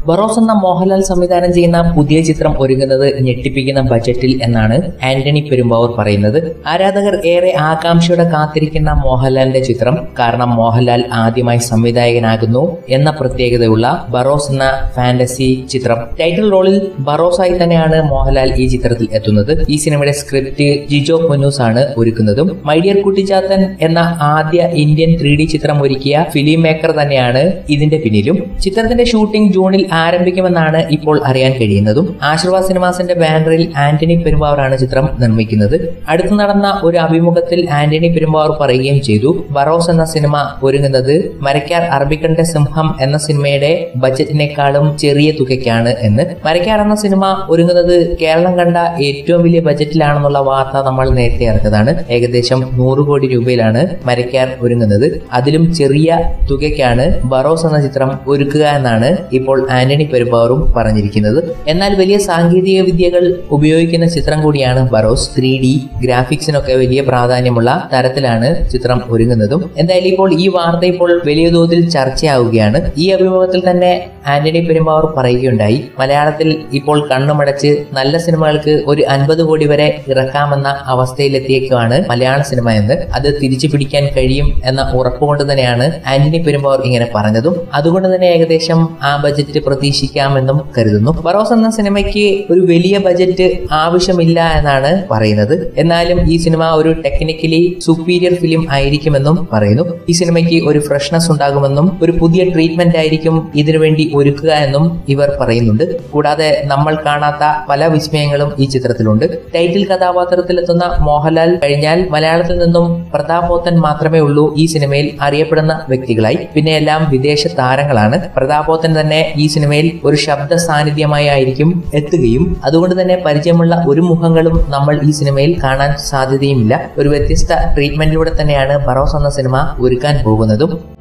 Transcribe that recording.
ബറോസ് എന്ന മോഹൻലാൽ സംവിധാനം ചെയ്യുന്ന പുതിയ ചിത്രം ഒരുങ്ങുന്നത് ഞെട്ടിപ്പിക്കുന്ന ബജറ്റിൽ എന്നാണ് ആന്റണി പെരുമ്പാവൂർ പറയുന്നത് ആരാധകർ ഏറെ ആകാംക്ഷയോടെ കാത്തിരിക്കുന്ന മോഹൻലാലിന്റെ ചിത്രം കാരണം മോഹൻലാൽ ആദ്യമായി സംവിധായകനാകുന്നു എന്ന പ്രത്യേകതയുള്ള ബറോസ് എന്ന ഫാന്റസി ചിത്രം ടൈറ്റിൽ റോളിൽ ബറോസായി തന്നെയാണ് മോഹൻലാൽ ഈ ചിത്രത്തിൽ എത്തുന്നത് ഈ സിനിമയുടെ സ്ക്രിപ്റ്റ് ജിജോ പൊന്നൂസ് ആണ് ഒരുക്കുന്നതും മൈഡിയർ കുട്ടിച്ചാത്തൻ എന്ന ആദ്യ ഇന്ത്യൻ ത്രീ ഡി ചിത്രം ഒരുക്കിയ ഫിലിം മേക്കർ തന്നെയാണ് ഇതിന്റെ പിന്നിലും ചിത്രത്തിന്റെ ഷൂട്ടിംഗ് ജൂണിൽ ആരംഭിക്കുമെന്നാണ് ഇപ്പോൾ അറിയാൻ കഴിയുന്നതും ആശീർവാദ് സിനിമാസിന്റെ ബാനറിൽ ആന്റണി പെരുമ്പാവൂറാണ് ചിത്രം നിർമ്മിക്കുന്നത് അടുത്ത് നടന്ന ഒരു അഭിമുഖത്തിൽ ആന്റണി പെരുമ്പാവൂർ പറയുകയും ചെയ്തു ബറോസ് എന്ന സിനിമ ഒരുങ്ങുന്നത് മരക്കാർ അറബിക്കണ്ട സിംഹം എന്ന സിനിമയുടെ ബജറ്റിനേക്കാളും ചെറിയ തുകയ്ക്കാണ് എന്ന് മരക്കാർ എന്ന സിനിമ ഒരുങ്ങുന്നത് കേരളം കണ്ട ഏറ്റവും വലിയ ബജറ്റിലാണെന്നുള്ള വാർത്ത നമ്മൾ നേരത്തെ അറിഞ്ഞതാണ് ഏകദേശം നൂറ് കോടി രൂപയിലാണ് മരക്കാർ ഒരുങ്ങുന്നത് അതിലും ചെറിയ തുകയ്ക്കാണ് ബറോസ് എന്ന ചിത്രം ഒരുക്കുക എന്നാണ് ഇപ്പോൾ ആന്റണി പെരുമ്പാവൂറും പറഞ്ഞിരിക്കുന്നത് എന്നാൽ വലിയ സാങ്കേതിക വിദ്യകൾ ഉപയോഗിക്കുന്ന ചിത്രം കൂടിയാണ് ബറോസ് ത്രീ ഡി ഗ്രാഫിക്സിനൊക്കെ വലിയ പ്രാധാന്യമുള്ള തരത്തിലാണ് ചിത്രം ഒരുങ്ങുന്നതും എന്തായാലും ഇപ്പോൾ ഈ വാർത്ത ഇപ്പോൾ വലിയ തോതിൽ ചർച്ചയാവുകയാണ് ഈ അഭിമുഖത്തിൽ തന്നെ ആന്റണി പെരുമ്പാവൂർ പറയുകയുണ്ടായി മലയാളത്തിൽ ഇപ്പോൾ കണ്ണുമടച്ച് നല്ല സിനിമകൾക്ക് ഒരു അൻപത് കോടി വരെ ഇറക്കാമെന്ന അവസ്ഥയിലെത്തിയേക്കുവാണ് മലയാള സിനിമ എന്ന് അത് തിരിച്ചു പിടിക്കാൻ കഴിയും എന്ന ഉറപ്പുകൊണ്ട് തന്നെയാണ് ആന്റണി പെരുമ്പാവൂർ ഇങ്ങനെ പറഞ്ഞതും അതുകൊണ്ട് തന്നെ ഏകദേശം ആ ബജറ്റ് പ്രതീക്ഷിക്കാമെന്നും കരുതുന്നു ബറോസ് എന്ന സിനിമയ്ക്ക് ഒരു വലിയ ബജറ്റ് ആവശ്യമില്ല എന്നാണ് പറയുന്നത് എന്നാലും ഈ സിനിമ ഒരു ടെക്നിക്കലി സുപ്പീരിയർ ഫിലിം ആയിരിക്കുമെന്നും പറയുന്നു ഈ സിനിമയ്ക്ക് ഒരു ഫ്രഷ്നെസ് ഉണ്ടാകുമെന്നും ഒരു പുതിയ ട്രീറ്റ്മെന്റ് ആയിരിക്കും ഇതിനുവേണ്ടി ഒരുക്കുക എന്നും ഇവർ പറയുന്നുണ്ട് കൂടാതെ നമ്മൾ കാണാത്ത പല വിസ്മയങ്ങളും ഈ ചിത്രത്തിലുണ്ട് ടൈറ്റിൽ കഥാപാത്രത്തിലെത്തുന്ന മോഹൻലാൽ കഴിഞ്ഞാൽ മലയാളത്തിൽ നിന്നും പ്രതാപോത്തൻ മാത്രമേ ഉള്ളൂ ഈ സിനിമയിൽ അറിയപ്പെടുന്ന വ്യക്തികളായി പിന്നെ എല്ലാം വിദേശ താരങ്ങളാണ് പ്രതാപോത്തൻ തന്നെ ഈ സിനിമയിൽ ഒരു ശബ്ദ സാന്നിധ്യമായി ആയിരിക്കും എത്തുകയും അതുകൊണ്ട് തന്നെ പരിചയമുള്ള ഒരു മുഖങ്ങളും നമ്മൾ ഈ സിനിമയിൽ കാണാൻ സാധ്യതയുമില്ല ഒരു വ്യത്യസ്ത ട്രീറ്റ്മെന്റിലൂടെ തന്നെയാണ് ബറോസ് എന്ന സിനിമ ഒരുക്കാൻ പോകുന്നതും